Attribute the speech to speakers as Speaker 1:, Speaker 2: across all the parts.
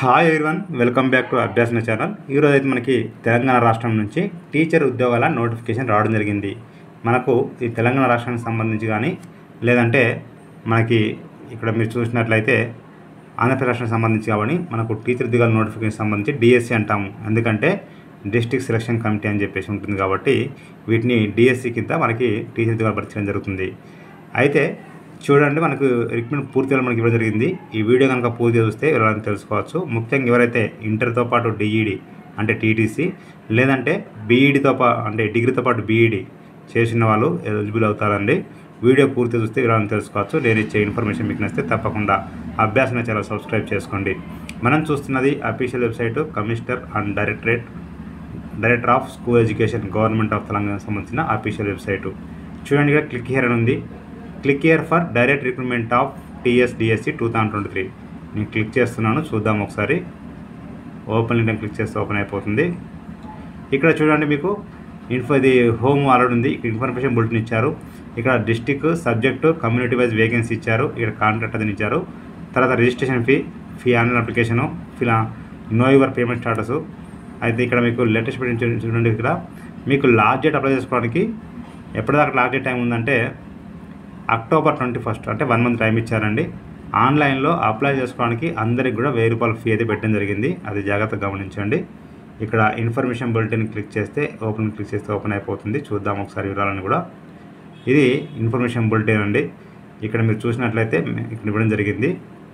Speaker 1: hi everyone welcome back to Abhyasana channel ఈరోజు అయితే మనకి తెలంగాణ రాష్ట్రం నుంచి టీచర్ ఉద్యోగాల నోటిఫికేషన్ రావడం జరిగింది మనకు ఈ తెలంగాణ రాష్ట్రానికి సంబంధించి కానీ లేదంటే మనకి ఇక్కడ మీరు చూసినట్లయితే ఆంధ్రప్రదేశ్ రాష్ట్రానికి సంబంధించి కాబట్టి మనకు టీచర్ ఉద్యోగాల నోటిఫికేషన్ సంబంధించి డిఎస్సి అంటాము ఎందుకంటే డిస్ట్రిక్ట్ సెలక్షన్ కమిటీ అని చెప్పేసి ఉంటుంది కాబట్టి వీటిని డిఎస్సి కింద మనకి టీచర్ ఉద్యోగాలు భర్తీ జరుగుతుంది అయితే చూడండి మనకు రిక్రూట్మెంట్ పూర్తిగా మనకి ఇవ్వడం జరిగింది ఈ వీడియో కనుక పూర్తిగా చూస్తే ఎవరైనా తెలుసుకోవచ్చు ముఖ్యంగా ఎవరైతే ఇంటర్తో పాటు డిఈడి అంటే టీటీసీ లేదంటే బీఈడితో పా అంటే డిగ్రీతో పాటు బీఈడి చేసిన వాళ్ళు ఎలిజిబుల్ అవుతారండి వీడియో పూర్తిగా చూస్తే ఎవరైనా తెలుసుకోవచ్చు నేను ఇచ్చే ఇన్ఫర్మేషన్ మీకు నచ్చితే తప్పకుండా అభ్యాసన ఛానల్ సబ్స్క్రైబ్ చేసుకోండి మనం చూస్తున్నది official website commissioner and directorate director of school education government of తెలంగాణకు సంబంధించిన అఫీషియల్ వెబ్సైట్ చూడండి ఇక్కడ క్లిక్ హియర్ అని ఉంది click here for direct recruitment of TSDSC two thousand twenty three నేను క్లిక్ చేస్తున్నాను చూద్దాం ఒకసారి ఓపెన్ లింక్ క్లిక్ చేస్తే ఓపెన్ అయిపోతుంది ఇక్కడ చూడండి మీకు ఇన్ఫో ఇది హోమ్ ఆల్రెడీ ఉంది ఇక్కడ ఇన్ఫర్మేషన్ బులెటిన్ ఇచ్చారు ఇక్కడ district subject community wise vacancy ఇచ్చారు ఇక్కడ కాంట్రాక్ట్ అది ఇచ్చారు తర్వాత registration fee fee online application ఫిలా నో యువర్ పేమెంట్ స్టాటస్ అయితే ఇక్కడ మీకు లేటెస్ట్ చూడండి ఇక్కడ మీకు లాస్ట్ డేట్ అప్లై చేసుకోవడానికి ఎప్పటిదాకా లాస్ట్ డేట్ టైం ఉందంటే అక్టోబర్ ట్వంటీ ఫస్ట్ అంటే వన్ మంత్ టైం ఇచ్చారండి ఆన్లైన్లో అప్లై చేసుకోవడానికి అందరికి కూడా వెయ్యి రూపాయల ఫీ అయితే పెట్టడం జరిగింది అది జాగ్రత్తగా గమనించండి ఇక్కడ ఇన్ఫర్మేషన్ బులెటిన్ క్లిక్ చేస్తే ఓపెన్ క్లిక్ చేస్తే ఓపెన్ అయిపోతుంది చూద్దాం ఒకసారి వివరాలను కూడా ఇది ఇన్ఫర్మేషన్ బులెటిన్ అండి ఇక్కడ మీరు చూసినట్లయితే ఇక్కడ ఇవ్వడం జరిగింది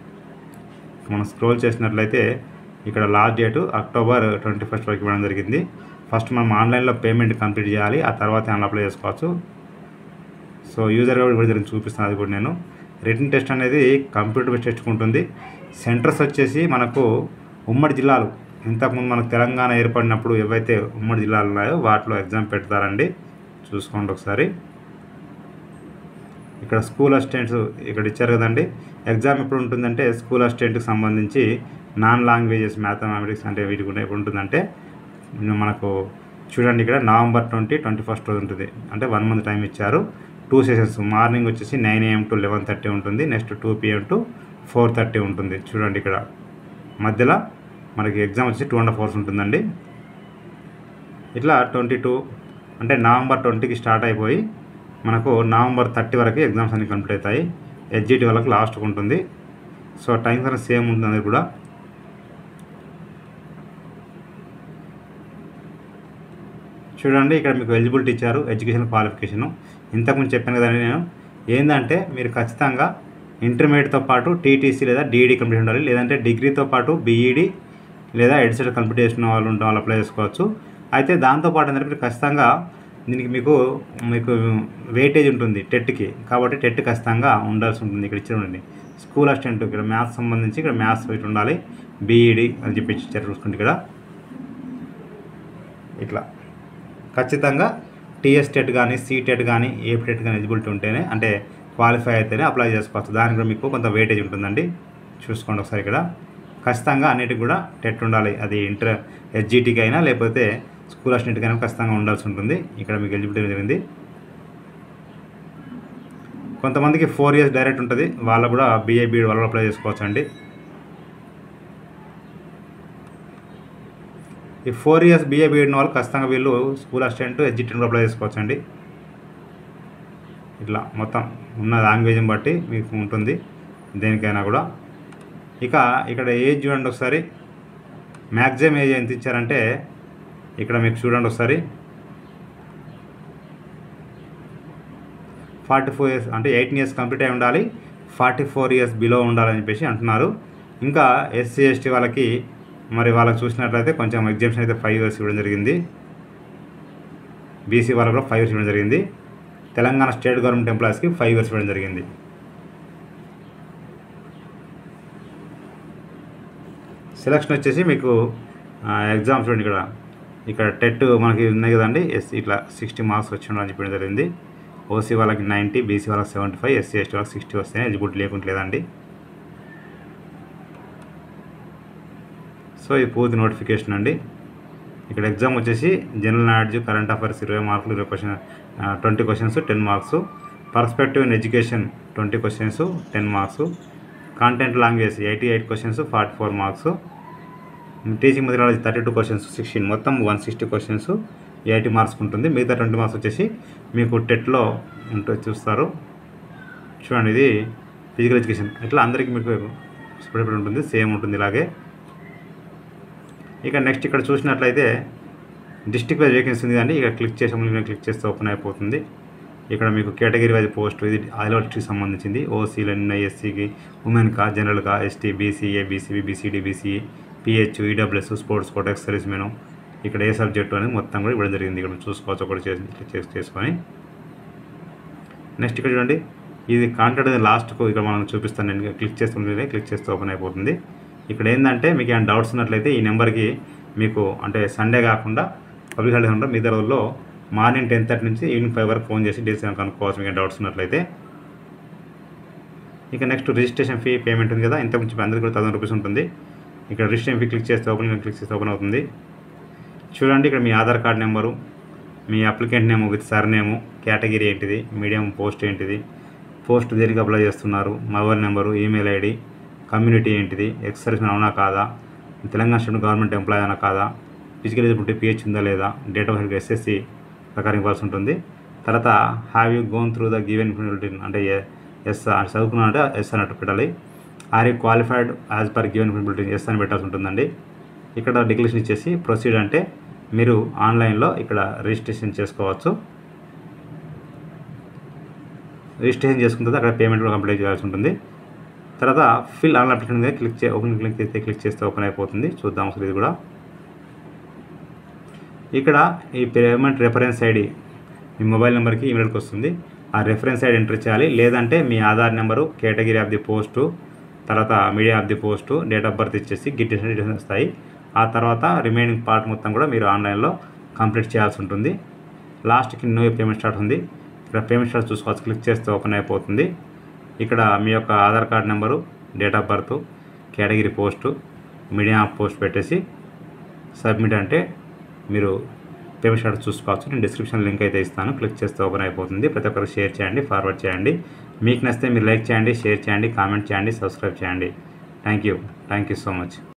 Speaker 1: మనం స్క్రోల్ చేసినట్లయితే ఇక్కడ last date October twenty first వరకు ఇవ్వడం జరిగింది ఫస్ట్ మనం ఆన్లైన్లో పేమెంట్ కంప్లీట్ చేయాలి ఆ తర్వాత ఆన్లైన్ అప్లై చేసుకోవచ్చు సో యూజర్ కూడా కూడా జరిగింది చూపిస్తాను అది కూడా నేను రిటర్న్ టెస్ట్ అనేది కంప్యూటర్ బేస్ టెస్ట్ ఉంటుంది సెంటర్స్ వచ్చేసి మనకు ఉమ్మడి జిల్లాలు ఇంతకుముందు మనకు తెలంగాణ ఏర్పడినప్పుడు ఏవైతే ఉమ్మడి జిల్లాలు ఉన్నాయో వాటిలో ఎగ్జామ్ పెడతారండి చూసుకోండి ఒకసారి ఇక్కడ స్కూల్ అసిస్టెంట్స్ ఇక్కడ ఇచ్చారు కదండి ఎగ్జామ్ ఎప్పుడు ఉంటుందంటే స్కూల్ అసిస్టెంట్కి సంబంధించి నాన్ లాంగ్వేజెస్ మ్యాథమెటిక్స్ అంటే వీటికి కూడా ఎప్పుడు ఉంటుందంటే మనకు చూడండి ఇక్కడ నవంబర్ ట్వంటీ ట్వంటీ ఫస్ట్ రోజు ఉంటుంది అంటే వన్ మంత్ టైం ఇచ్చారు టూ సెషన్స్ మార్నింగ్ వచ్చేసి nine AM to eleven thirty ఉంటుంది next two PM to four thirty ఉంటుంది చూడండి ఇక్కడ మధ్యలో మనకి ఎగ్జామ్ వచ్చి టూ అండ్ హాఫ్ అవర్స్ ఉంటుందండి ఇట్లా ట్వంటీ టూ అంటే నవంబర్ ట్వంటీకి స్టార్ట్ అయిపోయి మనకు నవంబర్ థర్టీ వరకు ఎగ్జామ్స్ అన్ని కంప్లీట్ అవుతాయి హెచ్జిటి వాళ్ళకి లాస్ట్కి ఉంటుంది సో టైం కన్నా సేమ్ ఉంటుంది అది కూడా చూడండి ఇక్కడ మీకు ఎలిజిబిలిటీ ఇచ్చారు ఎడ్యుకేషన్ క్వాలిఫికేషను ఇంతకుముందు చెప్పాను కదండి నేను ఏంటంటే మీరు ఖచ్చితంగా ఇంటర్మీడియట్తో పాటు టీటీసీ లేదా డీఈడీ కంప్లీట్ ఉండాలి లేదంటే డిగ్రీతో పాటు బీఈడీ లేదా ఎడ్సెట్ కంప్లీట్ చేసిన వాళ్ళు ఉంటాం వాళ్ళు అప్లై చేసుకోవచ్చు అయితే దాంతోపాటు ఏంటంటే మీరు ఖచ్చితంగా దీనికి మీకు మీకు వెయిటేజ్ ఉంటుంది టెట్కి కాబట్టి టెట్ ఖచ్చితంగా ఉండాల్సి ఉంటుంది ఇక్కడ ఇచ్చారండి స్కూల్ అసిస్టెంట్ ఇక్కడ మ్యాథ్స్ సంబంధించి ఇక్కడ మ్యాథ్స్ ఇటు ఉండాలి బీఈడీ అని చెప్పి ఇచ్చారు చూసుకుంటే ఇక్కడ ఇట్లా ఖచ్చితంగా టీఎస్ టెట్ కానీ సీటెట్ కానీ ఏపీ టెట్ కానీ ఎలిజిబిలిటీ ఉంటేనే అంటే క్వాలిఫై అయితేనే అప్లై చేసుకోవచ్చు దానికి కూడా మీకు కొంత వెయిటేజ్ ఉంటుందండి చూసుకోండి ఒకసారి ఇక్కడ ఖచ్చితంగా అన్నిటికి కూడా టెట్ ఉండాలి అది ఇంటర్ హెచ్జిటీకి అయినా లేకపోతే స్కూల్ అసిస్టెంట్కి అయినా ఖచ్చితంగా ఉండాల్సి ఉంటుంది ఇక్కడ మీకు ఎలిజిబిలిటీ జరిగింది కొంతమందికి ఫోర్ ఇయర్స్ డైరెక్ట్ ఉంటుంది వాళ్ళు కూడా బీఏ బీఎడ్ వాళ్ళు అప్లై చేసుకోవచ్చు అండి ఈ ఫోర్ ఇయర్స్ బీఏ బీఎడ్ వాళ్ళు ఖచ్చితంగా వీళ్ళు స్కూల్ అసిస్టెంట్ ఎడ్జిటెంట్ అప్లై చేసుకోవచ్చు అండి ఇట్లా మొత్తం ఉన్న లాంగ్వేజ్ని బట్టి మీకు ఉంటుంది దేనికైనా కూడా ఇక ఇక్కడ ఏజ్ చూడండి ఒకసారి మ్యాక్సిమం ఏజ్ ఎంత ఇచ్చారంటే ఇక్కడ మీకు చూడండి ఒకసారి ఫార్టీ ఫోర్ ఇయర్స్ అంటే ఎయిటీన్ ఇయర్స్ కంప్లీట్ అయి ఉండాలి ఫార్టీ ఫోర్ ఇయర్స్ బిలో ఉండాలని చెప్పేసి అంటున్నారు ఇంకా ఎస్సీ ఎస్టీ వాళ్ళకి మరి వాళ్ళకి చూసినట్లయితే కొంచెం ఎగ్జామ్షన్ అయితే ఫైవ్ ఇయర్స్ ఇవ్వడం జరిగింది బీసీ వాళ్ళకి కూడా ఫైవ్ ఇయర్స్ ఇవ్వడం జరిగింది తెలంగాణ స్టేట్ గవర్నమెంట్ ఎంప్లాయీస్కి ఫైవ్ ఇయర్స్ ఇవ్వడం జరిగింది సెలక్షన్ వచ్చేసి మీకు ఎగ్జామ్ చూడండి ఇక్కడ ఇక్కడ టెట్ మనకి ఉన్నాయి కదండి ఎస్ ఇట్లా సిక్స్టీ మార్క్స్ వచ్చి ఉండాలని చెప్పడం జరిగింది ఓసీ వాళ్ళకి నైంటీ బీసీ వాళ్ళకి సెవెంటీ ఫైవ్ ఎస్సీ ఎస్టీ వాళ్ళకి సిక్స్టీ వస్తేనే ఎలిజిబిలిటీ లేకుంటలేదండి సో ఇది పూర్తి నోటిఫికేషన్ అండి ఇక్కడ ఎగ్జామ్ వచ్చేసి జనరల్ నాలెడ్జ్ కరెంట్ అఫైర్స్ ఇరవై మార్కులు ఇరవై question twenty questions ten marks perspective in education twenty questions ten marks content language eighty eight questions forty four marks teaching methodology thirty two questions sixteen మొత్తం one sixty questions eighty marks ఉంటుంది మిగతా twenty marks వచ్చేసి మీకు టెట్లో ఉంటుంది చూస్తారు చూడండి ఇది ఫిజికల్ ఎడ్యుకేషన్ ఇట్లా అందరికీ మీకు స్ప్రెడ్ ఉంటుంది సేమ్ ఉంటుంది ఇలాగే ఇక నెక్స్ట్ ఇక్కడ చూసినట్లయితే డిస్టిక్ వైజ్ వేకెన్సీ ఉంది కానీ ఇక క్లిక్ చేసే ముందు క్లిక్ చేస్తే ఓపెన్ అయిపోతుంది ఇక్కడ మీకు కేటగిరీ వైజ్ పోస్ట్ ఇది ఆయిలో డిస్ట్రిక్ట్ సంబంధించింది ఓసీలు ఎన్ఐ ఎస్సీకి ఉమెన్కా జనరల్గా ST BC ABC BCD BC PH EWS sports quota service men ఇక్కడ ఏ సబ్జెక్టు అనేది మొత్తం కూడా ఇవ్వడం జరిగింది ఇక్కడ చూసుకోవచ్చు ఒకటి చేసి చేసుకొని నెక్స్ట్ ఇక్కడ చూడండి ఇది కాంటాక్ట్ అనేది లాస్ట్కు ఇక్కడ మనం చూపిస్తాను నేను క్లిక్ చేస్తుంటే క్లిక్ చేస్తే ఓపెన్ అయిపోతుంది ఇక్కడ ఏంటంటే మీకు ఏమైనా డౌట్స్ ఉన్నట్లయితే ఈ నెంబర్కి మీకు అంటే సండే కాకుండా పబ్లిక్ హాలిడే ఉంటాం మిగతా రోజుల్లో మార్నింగ్ టెన్ థర్టీ నుంచి ఈవినింగ్ ఫైవ్ వరకు ఫోన్ చేసి డీటెయిల్స్ ఏమైనా కనుక్కోవచ్చు మీకు డౌట్స్ ఉన్నట్లయితే ఇక నెక్స్ట్ రిజిస్ట్రేషన్ ఫీ పేమెంట్ ఉంది కదా ఇంత కొంచెం అందరికీ కూడా థౌసండ్ రూపీస్ ఉంటుంది ఇక్కడ రిజిస్ట్రేషన్ ఫీ క్లిక్ చేస్తే ఓపెన్ క్లిక్ చేస్తే ఓపెన్ అవుతుంది చూడండి ఇక్కడ మీ ఆధార్ కార్డ్ నెంబరు మీ applicant name with surname category ఏంటిది మీడియం పోస్ట్ ఏంటిది పోస్ట్ దేనికి అప్లై చేస్తున్నారు mobile number email ID community ఏంటిది ఎక్స్ సర్వీస్ అవునా కాదా తెలంగాణ స్టేట్ గవర్నమెంట్ ఎంప్లాయ్ అయినా కాదా ఫిజికల్ ఎలిజిబిలిటీ పిహెచ్ ఉందా లేదా డేట్ ఆఫ్ బర్త్ ఎస్ఎస్సి ప్రకారం ఇవ్వాల్సి ఉంటుంది తర్వాత have you gone through the given అంటే ఎస్ చదువుకున్నా అంటే ఎస్ అన్నట్టు పెట్టాలి are you qualified as per given bulletin yes అని పెట్టాల్సి ఉంటుందండి ఇక్కడ డిక్లరేషన్ ఇచ్చేసి ప్రొసీడ్ అంటే మీరు ఆన్లైన్లో ఇక్కడ రిజిస్ట్రేషన్ చేసుకోవచ్చు రిజిస్ట్రేషన్ చేసుకున్న తర్వాత అక్కడ పేమెంట్ కూడా కంప్లీట్ చేయాల్సి ఉంటుంది తర్వాత ఫిల్ ఆన్లైన్ అప్లికేషన్ మీద క్లిక్ చే ఓపెన్ క్లిక్ చేస్తే క్లిక్ చేస్తే ఓపెన్ అయిపోతుంది చూద్దాం అసలు ఇది కూడా ఇక్కడ ఈ పేమెంట్ రెఫరెన్స్ ఐడి మీ మొబైల్ నెంబర్కి ఈమెయిల్కి వస్తుంది ఆ రెఫరెన్స్ ఐడి ఎంటర్ చేయాలి లేదంటే మీ Aadhaar number category of the post తర్వాత media of the post date of birth ఇచ్చేసి గిట్ డీటెయిల్స్ వస్తాయి ఆ తర్వాత రిమైనింగ్ పార్ట్ మొత్తం కూడా మీరు ఆన్లైన్లో కంప్లీట్ చేయాల్సి ఉంటుంది లాస్ట్కి నో పేమెంట్ స్టార్ట్ ఉంది ఇక్కడ పేమెంట్ స్టార్ట్ చూసుకోవచ్చు క్లిక్ చేస్తే ఓపెన్ అయిపోతుంది ఇక్కడ మీ యొక్క Aadhaar card number date of birth category post media of post పెట్టేసి సబ్మిట్ అంటే మీరు పేమెంట్ స్టార్ట్ చూసుకోవచ్చు నేను డిస్క్రిప్షన్ లింక్ అయితే ఇస్తాను క్లిక్ చేస్తే ఓపెన్ అయిపోతుంది ప్రతి ఒక్కరు షేర్ చేయండి ఫార్వర్డ్ చేయండి మీకు నచ్చితే మీరు లైక్ చేయండి షేర్ చేయండి కామెంట్ చేయండి సబ్స్క్రైబ్ చేయండి thank you thank you so much